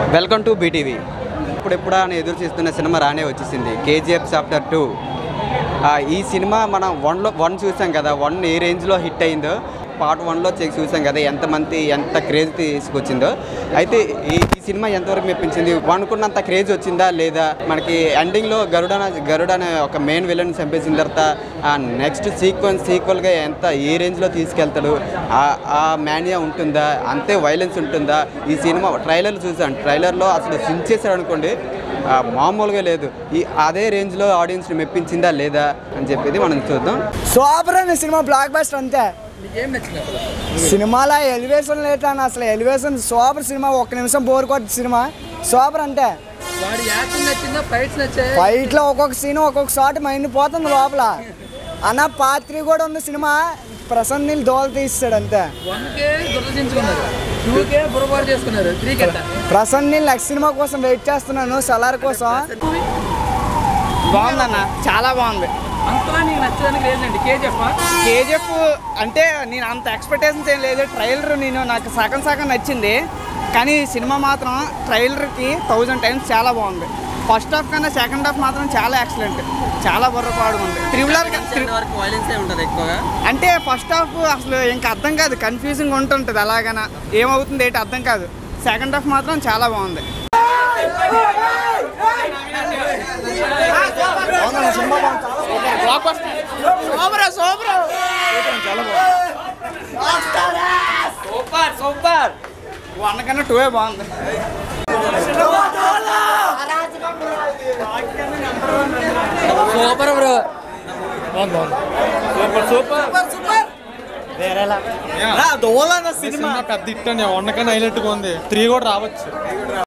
welcome to BTV ఇప్పుడు ఎప్పుడా అని ఎదురు చూస్తున్న సినిమా రానే వచ్చేసింది కేజీఎఫ్ చాప్టర్ టూ ఈ సినిమా మనం వన్లో వన్ చూసాం కదా వన్ ఏ రేంజ్లో హిట్ అయిందో పార్ట్ వన్లో చెక్ చూసాం కదా ఎంతమంది ఎంత క్రేజ్ తీసుకొచ్చిందో అయితే ఈ ఈ సినిమా ఎంతవరకు మెప్పించింది అనుకున్నంత క్రేజ్ వచ్చిందా లేదా మనకి ఎండింగ్లో గరుడ గరుడ అనే ఒక మెయిన్ విలన్ చంపేసిన తర్వాత ఆ నెక్స్ట్ సీక్వెన్స్ సీక్వల్గా ఎంత ఏ రేంజ్లో తీసుకెళ్తాడు ఆ- ఆ మానియా ఉంటుందా అంతే వైలెన్స్ ఉంటుందా ఈ సినిమా ట్రైలర్ చూసాను ట్రైలర్లో అసలు సించేసాడు అనుకోండి ఆ, మామూలుగా లేదు ఈ అదే రేంజ్లో ఆడియన్స్ని మెప్పించిందా లేదా అని చెప్పేది మనం చూద్దాం సూపర్ అనే సినిమా బ్లాక్ బస్టర్ అంతే ఏం నచ్చింది అసలు సినిమాలో ఎలివేషన్ లేట్ అని అసలు ఎలివేషన్ సూపర్ సినిమా ఒక్క నిమిషం బోర్ కొట్ట సినిమా సూపర్ అంటే వాడి యాక్టింగ్ నచ్చిందా ఫైట్స్ నచ్చాయి ఫైట్లో ఒక్కొక్క సీన్ ఒక్కొక్క షాట్ మైండ్ పోతుంది లోపల అన్న పాత్రి కూడా ఉంది సినిమా ప్రసన్న నీళ్ళు దోల తీస్తాడు అంతే వన్ కే దురదర్శించుకున్నారు టూ కే బుర్రపాటు చేసుకున్నారు త్రీ కెట్ట ప్రసన్న నీళ్ళు నెక్స్ట్ సినిమా కోసం వెయిట్ చేస్తున్నాను సలార్ కోసం బాగుందన్న చాలా బాగుంది అంతలా నీకు నచ్చడానికి లేదండి కేజీఎఫ్ కేజీఎఫ్ అంటే నేను అంత ఎక్స్పెక్టేషన్స్ ఏం లేదు ట్రైలర్ నేను నాకు సగం సగం నచ్చింది కానీ సినిమా మాత్రం ట్రైలర్కి థౌజండ్ టైమ్స్ చాలా బాగుంది ఫస్ట్ హాఫ్ కన్నా సెకండ్ హాఫ్ మాత్రం చాలా ఎక్సలెంట్ చాలా బుర్రపాడు ఉంది త్రిబులర్ వరకు వైలెన్స్ ఉంటుంది ఎక్కువగా అంటే ఫస్ట్ హాఫ్ అసలు ఇంకా అర్థం కాదు కన్ఫ్యూజింగ్ ఉంటుంటుంది అలాగన ఏమవుతుంది ఏంటి అర్థం కాదు సెకండ్ హాఫ్ మాత్రం చాలా బాగుంది సూపర్ సూపర్ వన్ కన్నా టూ బాగుంది సూపర్ బ్రో దోలన్న సినిమా సినిమా పెద్ద ఇట్టండి వండకన్నా హైలైట్గా ఉంది త్రీ కూడా రావచ్చు